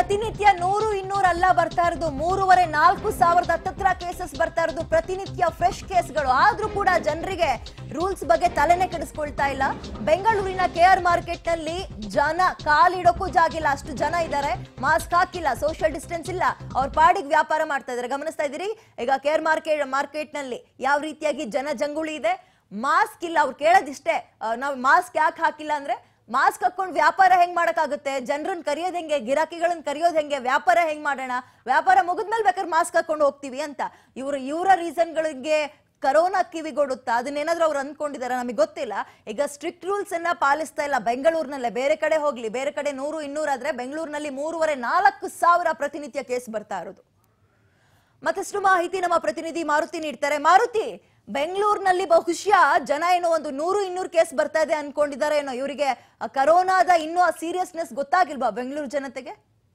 ಪ್ರತಿನಿತ್ಯ ನೂರು ಇನ್ನೂರು ಅಲ್ಲ ಬರ್ತಾ ಇರೋದು ಮೂರುವರೆ ನಾಲ್ಕು ಸಾವಿರದ ಹತ್ತತ್ರ ಕೇಸಸ್ ಬರ್ತಾ ಇರೋದು ಪ್ರತಿನಿತ್ಯ ಫ್ರೆಶ್ ಕೇಸ್ಗಳು ಆದ್ರೂ ಕೂಡ ಜನರಿಗೆ ರೂಲ್ಸ್ ಬಗ್ಗೆ ತಲೆನೇ ಕೆಡಿಸ್ಕೊಳ್ತಾ ಇಲ್ಲ ಬೆಂಗಳೂರಿನ ಕೆ ಆರ್ ಮಾರ್ಕೆಟ್ ನಲ್ಲಿ ಜನ ಕಾಲಿಡೋಕ್ಕೂ ಜಾಗಿಲ್ಲ ಅಷ್ಟು ಜನ ಇದ್ದಾರೆ ಮಾಸ್ಕ್ ಹಾಕಿಲ್ಲ ಸೋಷಿಯಲ್ ಡಿಸ್ಟೆನ್ಸ್ ಇಲ್ಲ ಅವ್ರ ಪಾಡಿಗೆ ವ್ಯಾಪಾರ ಮಾಡ್ತಾ ಇದ್ದಾರೆ ಗಮನಿಸ್ತಾ ಇದ್ದೀರಿ ಈಗ ಕೆ ಆರ್ ಮಾರ್ಕೆಟ್ ಮಾರ್ಕೆಟ್ ನಲ್ಲಿ ಯಾವ ರೀತಿಯಾಗಿ ಜನ ಜಂಗುಳಿ ಇದೆ ಮಾಸ್ಕ್ ಇಲ್ಲ ಅವ್ರು ಕೇಳೋದಿಷ್ಟೇ ಆ, ನಾವು ಮಾಸ್ಕ್ ಯಾಕೆ ಹಾಕಿಲ್ಲ ಅಂದ್ರೆ ಮಾಸ್ಕ್ ಹಾಕೊಂಡು ವ್ಯಾಪಾರ ಹೆಂಗ್ ಮಾಡಕ್ಕಾಗುತ್ತೆ ಜನರನ್ನ ಕರೆಯೋದ್ ಹೆಂಗೆ ಗಿರಾಕಿಗಳನ್ನ ಕರೆಯೋದ್ ಹೆಂಗೆ ವ್ಯಾಪಾರ ಹೆಂಗ್ ಮಾಡೋಣ ವ್ಯಾಪಾರ ಮುಗಿದ್ಮೇಲೆ ಬೇಕಾದ್ರೆ ಮಾಸ್ಕ್ ಹಾಕೊಂಡು ಹೋಗ್ತೀವಿ ಅಂತ ಇವ್ರ ಇವರ ರೀಸನ್ಗಳಿಗೆ ಕರೋನಾ ಕಿವಿಗೊಡುತ್ತಾ ಅದನ್ನೇನಾದ್ರೂ ಅವ್ರು ಅಂದ್ಕೊಂಡಿದಾರ ನಮಗೆ ಗೊತ್ತಿಲ್ಲ ಈಗ ಸ್ಟ್ರಿಕ್ಟ್ ರೂಲ್ಸ್ ಅನ್ನ ಪಾಲಿಸ್ತಾ ಇಲ್ಲ ಬೆಂಗಳೂರಿನಲ್ಲೇ ಬೇರೆ ಕಡೆ ಹೋಗ್ಲಿ ಬೇರೆ ಕಡೆ ನೂರು ಇನ್ನೂರು ಆದ್ರೆ ಬೆಂಗಳೂರಿನಲ್ಲಿ ಮೂರುವರೆ ನಾಲ್ಕು ಸಾವಿರ ಪ್ರತಿನಿತ್ಯ ಕೇಸ್ ಬರ್ತಾ ಇರೋದು ಮತ್ತಷ್ಟು ಮಾಹಿತಿ ನಮ್ಮ ಪ್ರತಿನಿಧಿ ಮಾರುತಿ ನೀಡ್ತಾರೆ ಮಾರುತಿ ಬೆಂಗಳೂರಿನಲ್ಲಿ ಬಹುಶಃ ಜನ ಏನೋ ಒಂದು ನೂರು ಇನ್ನೂರು ಕೇಸ್ ಬರ್ತಾ ಇದೆ ಅನ್ಕೊಂಡಿದ್ದಾರೆ ಏನೋ ಇವರಿಗೆ ಕರೋನಾದ ಇನ್ನೂ ಆ ಸೀರಿಯಸ್ನೆಸ್ ಗೊತ್ತಾಗಿಲ್ವಾ ಬೆಂಗಳೂರು ಜನತೆಗೆ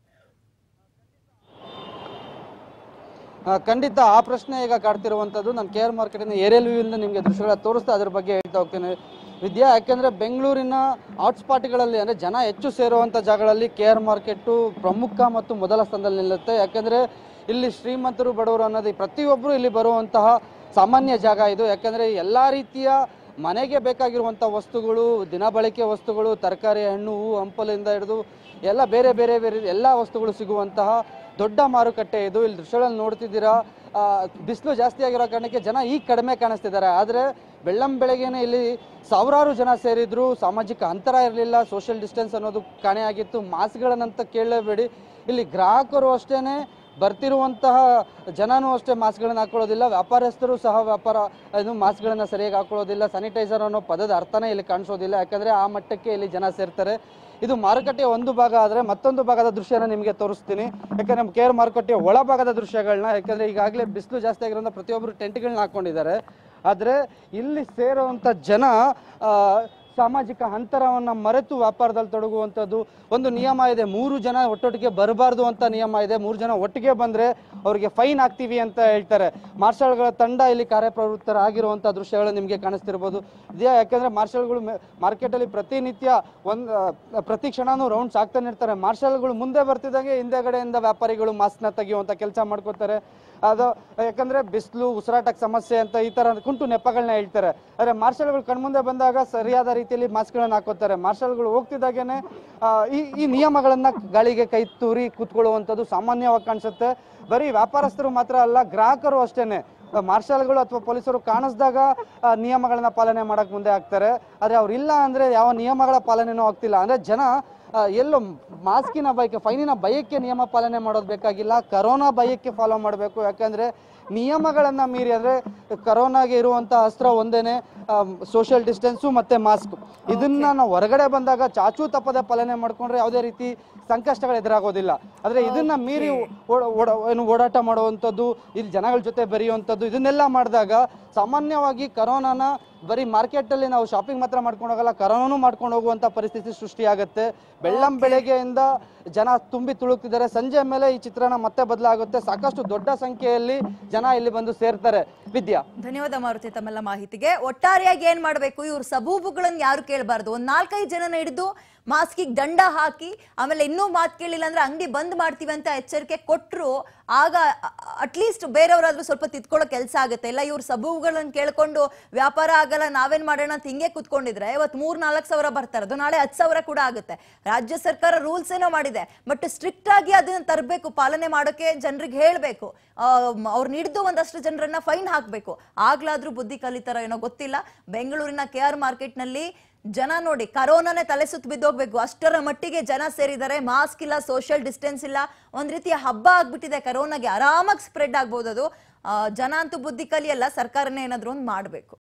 ಆ, ಖಂಡಿತ ಆ ಪ್ರಶ್ನೆ ಈಗ ಕಾಡ್ತಿರುವಂಥದ್ದು ನಾನು ಕೆ ಆರ್ ಮಾರ್ಕೆಟಿನ ಏರಿಯಲ್ ವ್ಯೂವಿಂದ ನಿಮಗೆ ದೃಶ್ಯಗಳ ತೋರಿಸ್ತಾ ಅದ್ರ ಬಗ್ಗೆ ಹೇಳ್ತಾ ಹೋಗ್ತೇನೆ ವಿದ್ಯಾ ಯಾಕೆಂದರೆ ಬೆಂಗಳೂರಿನ ಹಾಟ್ಸ್ಪಾಟ್ಗಳಲ್ಲಿ ಅಂದರೆ ಜನ ಹೆಚ್ಚು ಸೇರುವಂಥ ಜಾಗಗಳಲ್ಲಿ ಕೆ ಆರ್ ಮಾರ್ಕೆಟು ಪ್ರಮುಖ ಮತ್ತು ಮೊದಲ ಸ್ಥಾನದಲ್ಲಿ ನಿಲ್ಲುತ್ತೆ ಯಾಕೆಂದರೆ ಇಲ್ಲಿ ಶ್ರೀಮಂತರು ಬಡವರು ಅನ್ನೋದು ಪ್ರತಿಯೊಬ್ಬರು ಇಲ್ಲಿ ಬರುವಂತಹ ಸಾಮಾನ್ಯ ಜಾಗ ಇದು ಯಾಕೆಂದರೆ ಎಲ್ಲ ರೀತಿಯ ಮನೆಗೆ ಬೇಕಾಗಿರುವಂಥ ವಸ್ತುಗಳು ದಿನಬಳಕೆ ವಸ್ತುಗಳು ತರಕಾರಿ ಹಣ್ಣು ಹೂವು ಹಂಪಲಿಂದ ಹಿಡಿದು ಎಲ್ಲ ಬೇರೆ ಬೇರೆ ಬೇರೆ ಎಲ್ಲ ವಸ್ತುಗಳು ಸಿಗುವಂತಹ ದೊಡ್ಡ ಮಾರುಕಟ್ಟೆ ಇದು ಇಲ್ಲಿ ದೃಶ್ಯಗಳಲ್ಲಿ ನೋಡ್ತಿದ್ದೀರಾ ಬಿಸಿಲು ಜಾಸ್ತಿ ಆಗಿರೋ ಕಾರಣಕ್ಕೆ ಜನ ಈಗ ಕಡಿಮೆ ಕಾಣಿಸ್ತಿದ್ದಾರೆ ಆದರೆ ಬೆಳ್ಳಂ ಬೆಳಗ್ಗೆನೆ ಇಲ್ಲಿ ಸಾವಿರಾರು ಜನ ಸೇರಿದ್ರು ಸಾಮಾಜಿಕ ಅಂತರ ಇರಲಿಲ್ಲ ಸೋಷಿಯಲ್ ಡಿಸ್ಟೆನ್ಸ್ ಅನ್ನೋದು ಕಾಣೆಯಾಗಿತ್ತು ಮಾಸ್ಕ್ಗಳನ್ನಂತ ಕೇಳಲೇಬೇಡಿ ಇಲ್ಲಿ ಗ್ರಾಹಕರು ಅಷ್ಟೇನೆ ಬರ್ತಿರುವಂತಹ ಜನನೂ ಅಷ್ಟೇ ಮಾಸ್ಕ್ಗಳನ್ನ ಹಾಕೊಳ್ಳೋದಿಲ್ಲ ವ್ಯಾಪಾರಸ್ಥರು ಸಹ ವ್ಯಾಪಾರ ಇದು ಮಾಸ್ಕ್ಗಳನ್ನ ಸರಿಯಾಗಿ ಹಾಕೊಳ್ಳೋದಿಲ್ಲ ಸ್ಯಾನಿಟೈಸರ್ ಅನ್ನೋ ಪದದ ಅರ್ಥನೇ ಇಲ್ಲಿ ಕಾಣಿಸೋದಿಲ್ಲ ಯಾಕಂದ್ರೆ ಆ ಮಟ್ಟಕ್ಕೆ ಇಲ್ಲಿ ಜನ ಸೇರ್ತಾರೆ ಇದು ಮಾರುಕಟ್ಟೆಯ ಒಂದು ಭಾಗ ಆದರೆ ಮತ್ತೊಂದು ಭಾಗದ ದೃಶ್ಯನ ನಿಮಗೆ ತೋರಿಸ್ತೀನಿ ಯಾಕಂದ್ರೆ ನಮ್ಮ ಕೇರ್ ಮಾರುಕಟ್ಟೆಯ ಒಳಭಾಗದ ದೃಶ್ಯಗಳನ್ನ ಯಾಕಂದ್ರೆ ಈಗಾಗಲೇ ಬಿಸಿಲು ಜಾಸ್ತಿ ಆಗಿರೋದ್ರಿಂದ ಪ್ರತಿಯೊಬ್ಬರು ಟೆಂಟ್ಗಳನ್ನ ಹಾಕೊಂಡಿದ್ದಾರೆ ಆದರೆ ಇಲ್ಲಿ ಸೇರುವಂಥ ಜನ ಆ, ಸಾಮಾಜಿಕ ಅಂತರವನ್ನು ಮರೆತು ವ್ಯಾಪಾರದಲ್ಲಿ ತೊಡಗುವಂಥದ್ದು ಒಂದು ನಿಯಮ ಇದೆ ಮೂರು ಜನ ಒಟ್ಟೊಟ್ಟಿಗೆ ಬರಬಾರ್ದು ಅಂತ ನಿಯಮ ಇದೆ ಮೂರು ಜನ ಒಟ್ಟಿಗೆ ಬಂದರೆ ಅವರಿಗೆ ಫೈನ್ ಹಾಕ್ತೀವಿ ಅಂತ ಹೇಳ್ತಾರೆ ಮಾರ್ಷಲ್ಗಳ ತಂಡ ಇಲ್ಲಿ ಕಾರ್ಯಪ್ರವೃತ್ತರಾಗಿರುವಂಥ ದೃಶ್ಯಗಳು ನಿಮಗೆ ಕಾಣಿಸ್ತಿರ್ಬೋದು ಇದೇ ಯಾಕೆಂದರೆ ಮಾರ್ಷಲ್ಗಳು ಮಾರ್ಕೆಟಲ್ಲಿ ಪ್ರತಿನಿತ್ಯ ಒಂದು ಪ್ರತಿ ಕ್ಷಣನೂ ರೌಂಡ್ಸ್ ಆಗ್ತಾನೆ ಇರ್ತಾರೆ ಮಾರ್ಷಲ್ಗಳು ಮುಂದೆ ಬರ್ತಿದ್ದಂಗೆ ಹಿಂದೆಗಡೆಯಿಂದ ವ್ಯಾಪಾರಿಗಳು ಮಾಸ್ಕ್ನ ತೆಗೆಯುವಂಥ ಕೆಲಸ ಮಾಡ್ಕೋತಾರೆ ಅದು ಯಾಕಂದ್ರೆ ಬಿಸಿಲು ಉಸಿರಾಟಕ್ಕೆ ಸಮಸ್ಯೆ ಅಂತ ಈ ತರ ಕುಂಟು ನೆಪಗಳನ್ನ ಹೇಳ್ತಾರೆ ಆದರೆ ಮಾರ್ಷಲ್ಗಳು ಕಣ್ಮುಂದೆ ಬಂದಾಗ ಸರಿಯಾದ ರೀತಿಯಲ್ಲಿ ಮಾಸ್ಕ್ಗಳನ್ನ ಹಾಕೋತಾರೆ ಮಾರ್ಷಲ್ಗಳು ಹೋಗ್ತಿದ್ದಾಗೇನೆ ಆ, ಈ ಈ ನಿಯಮಗಳನ್ನ ಗಾಳಿಗೆ ಕೈ ತೂರಿ ಕೂತ್ಕೊಳ್ಳುವಂಥದ್ದು ಸಾಮಾನ್ಯವಾಗಿ ಕಾಣಿಸುತ್ತೆ ಬರೀ ವ್ಯಾಪಾರಸ್ಥರು ಮಾತ್ರ ಅಲ್ಲ ಗ್ರಾಹಕರು ಅಷ್ಟೇನೆ ಮಾರ್ಷಲ್ಗಳು ಅಥವಾ ಪೊಲೀಸರು ಕಾಣಿಸ್ದಾಗ ಆ, ನಿಯಮಗಳನ್ನ ಪಾಲನೆ ಮಾಡಕ್ ಮುಂದೆ ಆಗ್ತಾರೆ ಆದರೆ ಅವ್ರು ಇಲ್ಲ ಅಂದ್ರೆ ಯಾವ ನಿಯಮಗಳ ಪಾಲನೆನೂ ಆಗ್ತಿಲ್ಲ ಅಂದ್ರೆ ಜನ ಆ, ಎಲ್ಲೋ ಮಾಸ್ಕಿನ ಭಯಕ್ಕೆ ಫೈನಿನ ಭಯಕ್ಕೆ ನಿಯಮ ಪಾಲನೆ ಮಾಡೋದು ಬೇಕಾಗಿಲ್ಲ ಕರೋನಾ ಭಯಕ್ಕೆ ಫಾಲೋ ಮಾಡಬೇಕು ಯಾಕಂದ್ರೆ ನಿಯಮಗಳನ್ನ ಮೀರಿ ಅಂದ್ರೆ ಕರೋನಾಗೆ ಇರುವಂತ ಅಸ್ತ್ರ ಒಂದೇನೆ ಸೋಷಿಯಲ್ ಡಿಸ್ಟೆನ್ಸು ಮತ್ತೆ ಮಾಸ್ಕ್ ಇದನ್ನ ನಾವು ಹೊರಗಡೆ ಬಂದಾಗ ಚಾಚೂ ತಪ್ಪದೆ ಪಾಲನೆ ಮಾಡ್ಕೊಂಡ್ರೆ ಯಾವುದೇ ರೀತಿ ಸಂಕಷ್ಟಗಳು ಎದುರಾಗೋದಿಲ್ಲ ಆದ್ರೆ ಇದನ್ನ ಮೀರಿ ಓಡ- ಓಡ- ಏನು ಓಡಾಟ ಮಾಡುವಂಥದ್ದು ಇಲ್ಲಿ ಜನಗಳ ಜೊತೆ ಬೆರೆಯುವಂಥದ್ದು ಇದನ್ನೆಲ್ಲ ಮಾಡಿದಾಗ ಸಾಮಾನ್ಯವಾಗಿ ಕರೋನಾನ ಬರೀ ಮಾರ್ಕೆಟಲ್ಲಿ ನಾವು ಶಾಪಿಂಗ್ ಮಾತ್ರ ಮಾಡ್ಕೊಂಡು ಹೋಗಲ್ಲ ಕರೋನಾನು ಮಾಡ್ಕೊಂಡು ಹೋಗುವಂಥ ಪರಿಸ್ಥಿತಿ ಸೃಷ್ಟಿಯಾಗುತ್ತೆ ಬೆಳ್ಳಂ ಬೆಳಗ್ಗೆಯಿಂದ ಜನ ತುಂಬಿ ತುಳುಕ್ತಿದ್ದಾರೆ ಸಂಜೆ ಮೇಲೆ ಈ ಚಿತ್ರಣ ಮತ್ತೆ ಬದಲಾಗುತ್ತೆ ಸಾಕಷ್ಟು ದೊಡ್ಡ ಸಂಖ್ಯೆಯಲ್ಲಿ ಜನ ಇಲ್ಲಿ ಬಂದು ಸೇರ್ತಾರೆ ವಿದ್ಯಾ ಧನ್ಯವಾದ ಮಾರುತಿ ತಮ್ಮೆಲ್ಲ ಮಾಹಿತಿಗೆ ಒಟ್ಟಾರೆಯಾಗಿ ಏನ್ ಮಾಡ್ಬೇಕು ಇವ್ರ ಸಬೂಬುಗಳನ್ನ ಯಾರು ಕೇಳಬಾರ್ದು ಒಂದ್ ನಾಲ್ಕೈದು ಜನನ ಹಿಡಿದು ಮಾಸ್ಕಿಗೆ ದಂಡ ಹಾಕಿ ಆಮೇಲೆ ಇನ್ನೂ ಮಾತು ಕೇಳಿಲ್ಲ ಅಂದ್ರೆ ಅಂಗಡಿ ಬಂದ್ ಮಾಡ್ತೀವಿ ಅಂತ ಎಚ್ಚರಿಕೆ ಕೊಟ್ರು ಆಗ ಅಟ್ಲೀಸ್ಟ್ ಬೇರೆಯವರಾದ್ರೂ ಸ್ವಲ್ಪ ತಿದ್ಕೊಳ್ಳೋ ಕೆಲಸ ಆಗುತ್ತೆ ಇಲ್ಲ ಇವ್ರ ಸಬೂಬುಗಳನ್ನ ಕೇಳ್ಕೊಂಡು ವ್ಯಾಪಾರ ಆಗಲ್ಲ ನಾವೇನ್ ಮಾಡೋಣ ಅಂತ ಹಿಂಗೆ ಕುತ್ಕೊಂಡಿದ್ರೆ ಇವತ್ತು ಮೂರ್ ನಾಲ್ಕು ಸಾವಿರ ಬರ್ತಾರೆ ಅದು ನಾಳೆ ಹತ್ತು ಸಾವಿರ ಕೂಡ ಆಗುತ್ತೆ ರಾಜ್ಯ ಸರ್ಕಾರ ರೂಲ್ಸ್ ಏನೋ ಮಾಡಿದೆ ಬಟ್ ಸ್ಟ್ರಿಕ್ಟ್ ಆಗಿ ಅದನ್ನ ತರಬೇಕು ಪಾಲನೆ ಮಾಡೋಕೆ ಜನರಿಗೆ ಹೇಳ್ಬೇಕು ಅವ್ರನ್ನ ಹಿಡಿದು ಒಂದಷ್ಟು ಜನರನ್ನ ಫೈನ್ ಹಾಕ್ಬೇಕು ಆಗ್ಲಾದ್ರೂ ಬುದ್ಧಿ ಕಲಿತಾರ ಏನೋ ಗೊತ್ತಿಲ್ಲ ಬೆಂಗಳೂರಿನ ಕೆ ಆರ್ ಮಾರ್ಕೆಟ್ ನಲ್ಲಿ ಜನ ನೋಡಿ ಕರೋನಾನೇ ತಲೆ ಸುತ್ತ ಬಿದ್ದೋಗ್ಬೇಕು ಅಷ್ಟರ ಮಟ್ಟಿಗೆ ಜನ ಸೇರಿದ್ದಾರೆ ಮಾಸ್ಕ್ ಇಲ್ಲ ಸೋಷಿಯಲ್ ಡಿಸ್ಟೆನ್ಸ್ ಇಲ್ಲ ಒಂದ್ ರೀತಿಯ ಹಬ್ಬ ಆಗ್ಬಿಟ್ಟಿದೆ ಕರೋನಾಗೆ ಆರಾಮಾಗಿ ಸ್ಪ್ರೆಡ್ ಆಗ್ಬೋದು ಅದು ಆ, ಜನ ಅಂತೂ ಬುದ್ಧಿ ಕಲಿಯಲ್ಲ ಸರ್ಕಾರನೇ ಏನಾದ್ರು ಒಂದು ಮಾಡ್ಬೇಕು